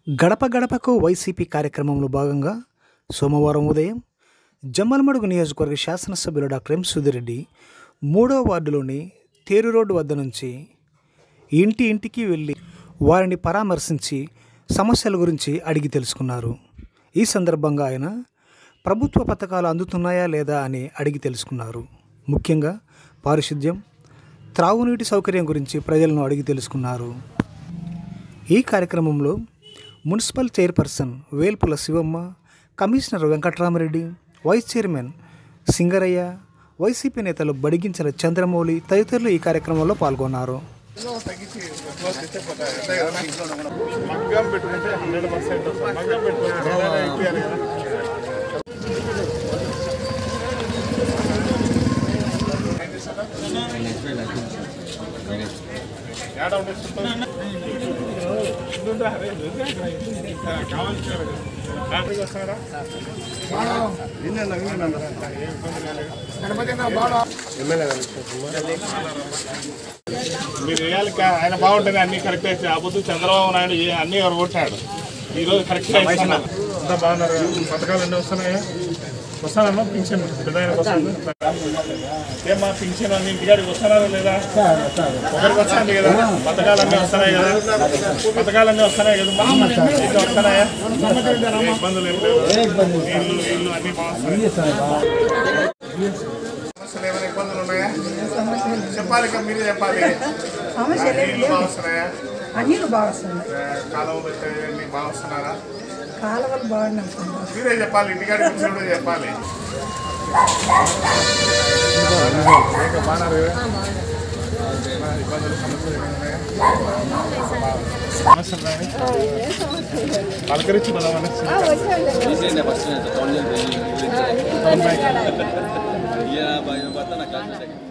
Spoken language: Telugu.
గడప గడపకు వైసీపీ కార్యక్రమంలో భాగంగా సోమవారం ఉదయం జమ్మలమడుగు నియోజకవర్గ శాసనసభ్యులు డాక్టర్ ఎం సుధిరెడ్డి మూడో వార్డులోని తేరు రోడ్డు వద్ద నుంచి ఇంటి ఇంటికి వెళ్ళి వారిని పరామర్శించి సమస్యల గురించి అడిగి తెలుసుకున్నారు ఈ సందర్భంగా ఆయన ప్రభుత్వ పథకాలు అందుతున్నాయా లేదా అని అడిగి తెలుసుకున్నారు ముఖ్యంగా పారిశుద్ధ్యం త్రాగునీటి సౌకర్యం గురించి ప్రజలను అడిగి తెలుసుకున్నారు ఈ కార్యక్రమంలో municipal chairperson Velpula Sivamma commissioner Venkatramireddy vice chairman Singaraiah YCP నేతలు బడిగించిన చంద్రమౌళి తదితరులు ఈ కార్యక్రమంలో పాల్గొన్నారు మగ్గం పెట్టుకుంటే హండ్రెడ్ పర్సెంట్ వస్తుంది మగ్గం పెట్టుకుంటే ఏదైనా ఇప్పియాలి కదా ఏడ ఉండేస్తుంటావు? ఉండుండ్రా, అరే, ఉండుండ్రా. కావాల్సిన రాత్రికి వస్తారా మీరు వేయాలి కా- ఆయన బాగుంటుంది అన్ని కరెక్ట్ అయితే అబద్ధు చంద్రబాబు నాయుడు ఏ- అన్ని ఎవరు కొట్టాడు ఈ రోజు కరెక్ట్ ఇస్తున్నారు అంతా బాగున్నారు పథకాలు అన్నీ వస్తున్నాయా వస్తానమ్మా పింఛన్ పెద్ద ఆయనకు వస్తుంది ఏమ్మా పింఛన్ అన్ని ఇంటికాడికి వస్తున్నారా లేదా ఒకరికి వస్తుంది కదా పథకాలు అన్నీ వస్తున్నాయి కదా పథకాలు అన్నీ వస్తున్నాయి కదా మా ఇంకా వస్తున్నాయా ఏ ఇబ్బందులు ఏం లేవు నీళ్ళు నీళ్ళు అన్నీ బాగున్నాయి సమస్యలు ఏమైనా ఇబ్బందులు ఉన్నాయా చెప్పాలి ఇక మీరే చెప్పాలి సమస్యలు ఏం నీళ్ళు లేవు. బాగా వస్తున్నాయా అన్నిలు బాగా వస్తున్నాయి కాలువలు అయితే అన్ని బాగా వస్తున్నారా కాలువలు బాగానే వస్తున్నాయి మీరే చెప్పాలి ఇంటికాడికి వచ్చినప్పుడు చెప్పాలి ఇంకా బాగున్నారు కదా? ఇబ్బందులు సమస్యలు ఏమైనా ఉన్నాయా? సమస్యలు ఉన్నాయా? పలకరించి మనం అనేసి. ఫస్ట్ టౌన్ భర్త నాకు క్లాస్ సెకండ్